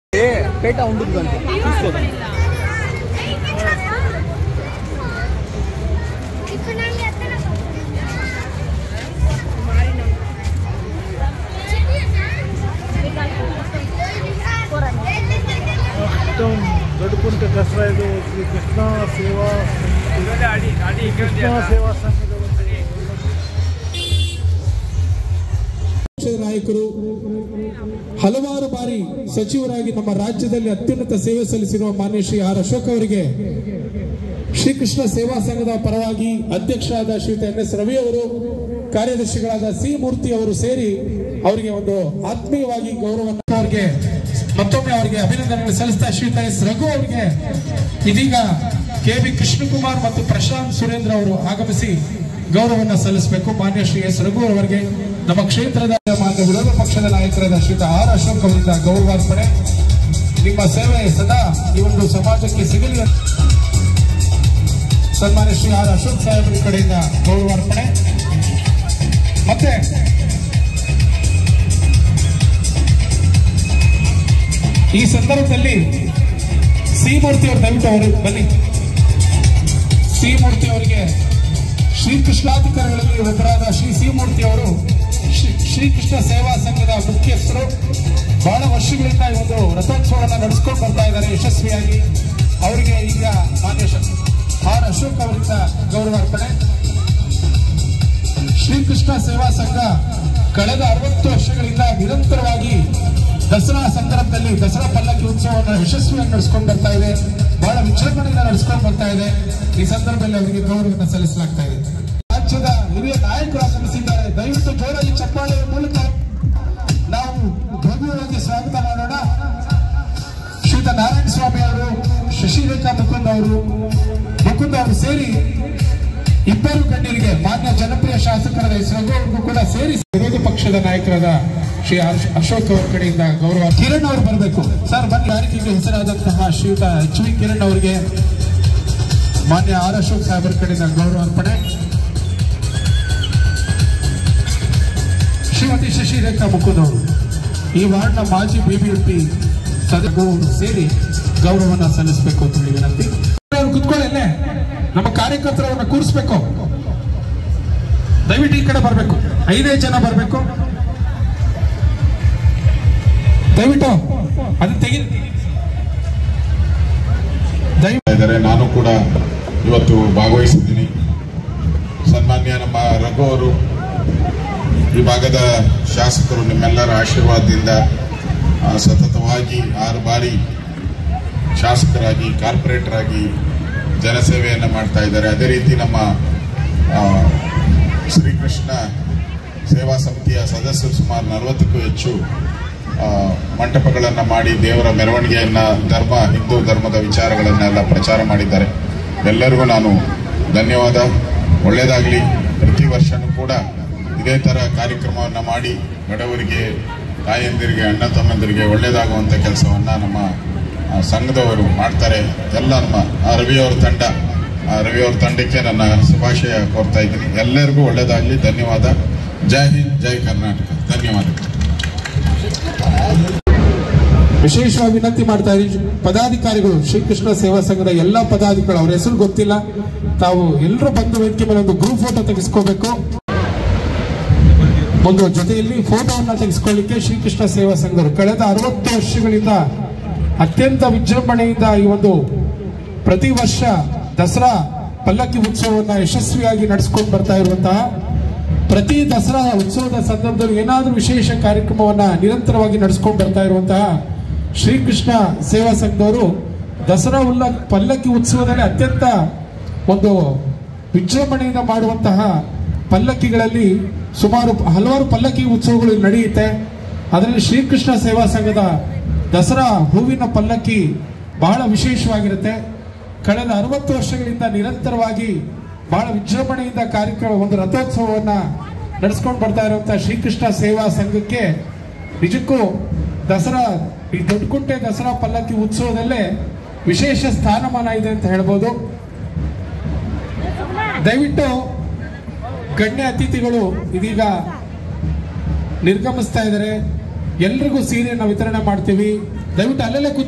పేట ఉంటుంది దానికి తీసుకోండి మొత్తం దొడుకుంటే దసరా ఇది శ్రీ కృష్ణ సేవా కృష్ణ సేవా సంఘದ ಪಕ್ಷದ ನಾಯಕರು ಹಲವಾರು ಬಾರಿ ಸಚಿವರಾಗಿ ನಮ್ಮ ರಾಜ್ಯದಲ್ಲಿ ಅತ್ಯುನ್ನತ ಸೇವೆ ಸಲ್ಲಿಸಿರುವ ಮಾನ್ಯ ಶ್ರೀ ಆರ್ ಅಶೋಕ್ ಅವರಿಗೆ ಶ್ರೀಕೃಷ್ಣ ಸೇವಾ ಸಂಘದ ಪರವಾಗಿ ಅಧ್ಯಕ್ಷರಾದ ಶ್ರೀಯುತ ಎನ್ ಎಸ್ ರವಿ ಅವರು ಕಾರ್ಯದರ್ಶಿಗಳಾದ ಸಿ ಮೂರ್ತಿ ಅವರು ಸೇರಿ ಅವರಿಗೆ ಒಂದು ಆತ್ಮೀಯವಾಗಿ ಗೌರವವನ್ನು ಅವರಿಗೆ ಮತ್ತೊಮ್ಮೆ ಅವರಿಗೆ ಅಭಿನಂದನೆಗಳು ಸಲ್ಲಿಸ್ತಾ ಶ್ರೀಯುತ ಎಸ್ ರಘು ಅವರಿಗೆ ಇದೀಗ ಕೆ ಬಿ ಕೃಷ್ಣಕುಮಾರ್ ಮತ್ತು ಪ್ರಶಾಂತ್ ಸುರೇಂದ್ರ ಅವರು ಆಗಮಿಸಿ ಗೌರವವನ್ನು ಸಲ್ಲಿಸಬೇಕು ಮಾನ್ಯ ಶ್ರೀ ಎಸ್ ರಘು ಅವರಿಗೆ ನಮ್ಮ ಕ್ಷೇತ್ರದ ಮಾನ್ಯ ವಿರೋಧ ಪಕ್ಷದ ನಾಯಕರಾದ ಶ್ರೀಯುತ ಆರ್ ಅಶೋಕ್ ಅವರಿಂದ ಗೌರವಾರ್ಪಣೆ ನಿಮ್ಮ ಸೇವೆ ಸದಾ ಈ ಒಂದು ಸಮಾಜಕ್ಕೆ ಸಿಗಲಿ ಅಂತ ಸನ್ಮಾನ್ಯ ಶ್ರೀ ಆರ್ ಅಶೋಕ್ ಸಾಹೇಬರ ಕಡೆಯಿಂದ ಗೌರವಾರ್ಪಣೆ ಮತ್ತೆ ಈ ಸಂದರ್ಭದಲ್ಲಿ ಸಿ ಮೂರ್ತಿ ಅವರು ದಯವಿಟ್ಟು ಅವರು ಬನ್ನಿ ಸಿ ಮೂರ್ತಿ ಅವರಿಗೆ ಶ್ರೀಕೃಷ್ಣಾಧಿಕಾರಿಗಳಲ್ಲಿ ಒಬ್ಬರಾದ ಶ್ರೀ ಸಿ ಮೂರ್ತಿ ಅವರು ಶ್ರೀ- ಶ್ರೀಕೃಷ್ಣ ಸೇವಾ ಸಂಘದ ಮುಖ್ಯಸ್ಥರು ಬಹಳ ವರ್ಷಗಳಿಂದ ಈ ಒಂದು ರಥೋತ್ಸವವನ್ನು ನಡೆಸ್ಕೊಂಡು ಬರ್ತಾ ಇದ್ದಾರೆ ಯಶಸ್ವಿಯಾಗಿ ಅವರಿಗೆ ಈಗ ಮಾನ್ಯ ಶ- ಆರ್ ಅಶೋಕ್ ಅವರಿಂದ ಗೌರವಾರ್ಪಣೆ ಶ್ರೀಕೃಷ್ಣ ಸೇವಾ ಸಂಘ ಕಳೆದ ಅರವತ್ತು ವರ್ಷಗಳಿಂದ ನಿರಂತರವಾಗಿ ದಸರಾ ಸಂದರ್ಭದಲ್ಲಿ ದಸರಾ ಪಲ್ಲಕ್ಕಿ ಉತ್ಸವವನ್ನು ಯಶಸ್ವಿಯಾಗಿ ನಡೆಸ್ಕೊಂಡು ಬರ್ತಾ ಇದೆ ಬಹಳ ವಿಜೃಂಭಣೆಯಿಂದ ನಡೆಸ್ಕೊಂಡು ಬರ್ತಾ ಇದೆ ಈ ಸಂದರ್ಭದಲ್ಲಿ ಅವರಿಗೆ ಗೌರವವನ್ನು ಸಲ್ಲಿಸಲಾಗ್ತಾ ಇದೆ ರಾಜ್ಯದ ಹಿರಿಯ ನಾಯಕರು ಆಗಮಿಸಿದ್ದಾರೆ ದಯವಿಟ್ಟು ಜೋರಾಗಿ ಚಪ್ಪಾಳೆಯ ಮೂಲಕ ನಾವು ಭವ್ಯವಾಗಿ ಸ್ವಾಗತ ಮಾಡೋಣ ಶ್ರೀಯುತ ನಾರಾಯಣ ಸ್ವಾಮಿ ಅವರು ಶಶಿರೇಖಾ ಮುಕುಂದ್ ಅವರು ಮುಕುಂದ್ ಅವರು ಸೇರಿ ಇಬ್ಬರು ಗಣ್ಯರಿಗೆ ಮಾನ್ಯ ಜನಪ್ರಿಯ ಶಾಸಕರಾದ ಎಸ್ ರಘು ಅವ್ರಿಗೂ ಕೂಡ ಸೇರಿ ವಿರೋಧ ಪಕ್ಷದ ನಾಯಕರಾದ ಶ್ರೀ ಹರ್ಷ- ಅಶೋಕ್ ಅವರ ಕಡೆಯಿಂದ ಗೌರವ ಕಿರಣ್ ಅವರು ಬರಬೇಕು ಸರ್ ಬನ್ನಿ ಯಾರಿಗೆಗೆ ಹೆಸರಾದಂತಹ ಶ್ರೀಯುತ ಎಚ್ ವಿ ಕಿರಣ್ ಅವರಿಗೆ ಮಾನ್ಯ ಆರ್ ಅಶೋಕ್ ಸಾಹೇಬರ ಕಡೆಯಿಂದ ಗೌರವ ಅರ್ಪಣೆ ಶ್ರೀಮತಿ ಶಶಿರೇಖಾ ಮುಕುಂದ್ ಅವರು ಈ ವಾರ್ಡ್ನ ಮಾಜಿ ಬಿಬಿಎಂಪಿ ಸದಸ್ಯರು ಸೇರಿ ಗೌರವವನ್ನು ಸಲ್ಲಿಸಬೇಕು ಅಂತ ಹೇಳಿ ವಿನಂತಿ ಅವ್ರು ಕುತ್ಕೊಳ್ಳಲ್ಲೇ ನಮ್ಮ ಕಾರ್ಯಕರ್ತರವನ್ನ ಕೂರಿಸ್ಬೇಕು ದಯವಿಟ್ಟು ಈ ಕಡೆ ಬರಬೇಕು ಐದೇ ಜನ ಬರಬೇಕು ದಯವಿಟ್ಟು ಅದು ತೆಗಿ ದಯವಿಟ್ಟು ಇದ್ದಾರೆ ನಾನು ಕೂಡ ಇವತ್ತು ಭಾಗವಹಿಸಿದ್ದೀನಿ ಸನ್ಮಾನ್ಯ ನಮ್ಮ ರಘು ಅವರು ಈ ಭಾಗದ ಶಾಸಕರು ನಿಮ್ಮೆಲ್ಲರ ಆಶೀರ್ವಾದದಿಂದ ಆ, ಸತತವಾಗಿ ಆರು ಬಾರಿ ಶಾಸಕರಾಗಿ ಕಾರ್ಪೊರೇಟರ್ ಆಗಿ ಜನಸೇವೆಯನ್ನು ಮಾಡ್ತಾ ಇದ್ದಾರೆ ಅದೇ ರೀತಿ ನಮ್ಮ ಆ, ಶ್ರೀಕೃಷ್ಣ ಸೇವಾ ಸಮಿತಿಯ ಸದಸ್ಯರು ಸುಮಾರು ನಲವತ್ತಕ್ಕೂ ಹೆಚ್ಚು ಆ, ಮಂಟಪಗಳನ್ನು ಮಾಡಿ ದೇವರ ಮೆರವಣಿಗೆಯನ್ನ ಧರ್ಮ ಹಿಂದೂ ಧರ್ಮದ ವಿಚಾರಗಳನ್ನೆಲ್ಲ ಪ್ರಚಾರ ಮಾಡಿದ್ದಾರೆ ಎಲ್ಲರಿಗೂ ನಾನು ಧನ್ಯವಾದ ಒಳ್ಳೆಯದಾಗಲಿ ಪ್ರತಿ ವರ್ಷನೂ ಕೂಡ ಇದೇ ಥರ ಕಾರ್ಯಕ್ರಮವನ್ನು ಮಾಡಿ ಬಡವರಿಗೆ ತಾಯಂದಿರಿಗೆ ಅಣ್ಣ ತಮ್ಮಂದಿರಿಗೆ ಒಳ್ಳೆಯದಾಗುವಂಥ ಕೆಲಸವನ್ನು ನಮ್ಮ ಆ, ಸಂಘದವರು ಮಾಡ್ತಾರೆ ಎಲ್ಲ ನಮ್ಮ ಆ ರವಿಯವರ ತಂಡ ಆ ರವಿಯವರ ತಂಡಕ್ಕೆ ನನ್ನ ಶುಭಾಶಯ ಕೋರ್ತಾ ಇದ್ದೀನಿ ಎಲ್ಲರಿಗೂ ಒಳ್ಳೆಯದಾಗಲಿ ಧನ್ಯವಾದ ಜೈ ಹಿಂದ್ ಜೈ ಕರ್ನಾಟಕ ಧನ್ಯವಾದಗಳು ವಿಶೇಷವಾಗಿ ವಿನಂತಿ ಮಾಡ್ತಾ ಇದ್ದೀನಿ ಪದಾಧಿಕಾರಿಗಳು ಶ್ರೀಕೃಷ್ಣ ಸೇವಾ ಸಂಘದ ಎಲ್ಲಾ ಪದಾಧಿಕಾರಿಗಳು ಅವ್ರ ಹೆಸರು ಗೊತ್ತಿಲ್ಲ ತಾವು ಎಲ್ಲರೂ ಬಂದು ವೇದಿಕೆ ಮೇಲೆ ಒಂದು ಗ್ರೂಪ್ ಫೋಟೋ ತೆಗೆಸ್ಕೋಬೇಕು ಒಂದು ಜೊತೆಯಲ್ಲಿ ಫೋಟೋವನ್ನ ತೆಗೆಸ್ಕೊಳ್ಳಿಕ್ಕೆ ಶ್ರೀಕೃಷ್ಣ ಸೇವಾ ಸಂಘರು ಕಳೆದ ಅರವತ್ತು ವರ್ಷಗಳಿಂದ ಅತ್ಯಂತ ವಿಜೃಂಭಣೆಯಿಂದ ಈ ಒಂದು ಪ್ರತಿ ವರ್ಷ ದಸರಾ ಪಲ್ಲಕ್ಕಿ ಉತ್ಸವವನ್ನ ಯಶಸ್ವಿಯಾಗಿ ನಡೆಸ್ಕೊಂಡು ಬರ್ತಾ ಇರುವಂತಹ ಪ್ರತಿ ದಸರಾ ಉತ್ಸವದ ಸಂದರ್ಭದಲ್ಲಿ ಏನಾದರೂ ವಿಶೇಷ ಕಾರ್ಯಕ್ರಮವನ್ನ ನಿರಂತರವಾಗಿ ನಡೆಸ್ಕೊಂಡು ಬರ್ತಾ ಇರುವಂತಹ ಶ್ರೀಕೃಷ್ಣ ಸೇವಾ ಸಂಘದವರು ದಸರಾ ಉಲ್ಲ ಪಲ್ಲಕ್ಕಿ ಉತ್ಸವದಲ್ಲಿ ಅತ್ಯಂತ ಒಂದು ವಿಜೃಂಭಣೆಯಿಂದ ಮಾಡುವಂತಹ ಪಲ್ಲಕ್ಕಿಗಳಲ್ಲಿ ಸುಮಾರು ಹಲವಾರು ಪಲ್ಲಕ್ಕಿ ಉತ್ಸವಗಳು ನಡೆಯುತ್ತೆ ಅದರಲ್ಲಿ ಶ್ರೀಕೃಷ್ಣ ಸೇವಾ ಸಂಘದ ದಸರಾ ಹೂವಿನ ಪಲ್ಲಕ್ಕಿ ಬಹಳ ವಿಶೇಷವಾಗಿರುತ್ತೆ ಕಳೆದ ಅರವತ್ತು ವರ್ಷಗಳಿಂದ ನಿರಂತರವಾಗಿ ಬಹಳ ವಿಜೃಂಭಣೆಯಿಂದ ಕಾರ್ಯಕ್ರಮ ಒಂದು ರಥೋತ್ಸವವನ್ನ ನಡೆಸ್ಕೊಂಡು ಬರ್ತಾ ಇರುವಂತಹ ಶ್ರೀಕೃಷ್ಣ ಸೇವಾ ಸಂಘಕ್ಕೆ ನಿಜಕ್ಕೂ ದಸರಾ ಈ ದೊಡ್ಡಕುಂಟೆ ದಸರಾ ಪಲ್ಲಕ್ಕಿ ಉತ್ಸವದಲ್ಲೇ ವಿಶೇಷ ಸ್ಥಾನಮಾನ ಇದೆ ಅಂತ ಹೇಳ್ಬೋದು ದಯವಿಟ್ಟು ಗಣ್ಯ ಅತಿಥಿಗಳು ಇದೀಗ ನಿರ್ಗಮಿಸ್ತಾ ಇದ್ದಾರೆ ಎಲ್ರಿಗೂ ಸೀರೆಯನ್ನು ವಿತರಣೆ ಮಾಡ್ತೀವಿ ದಯವಿಟ್ಟು ಅಲ್ಲೆಲ್ಲ ಕೂತ್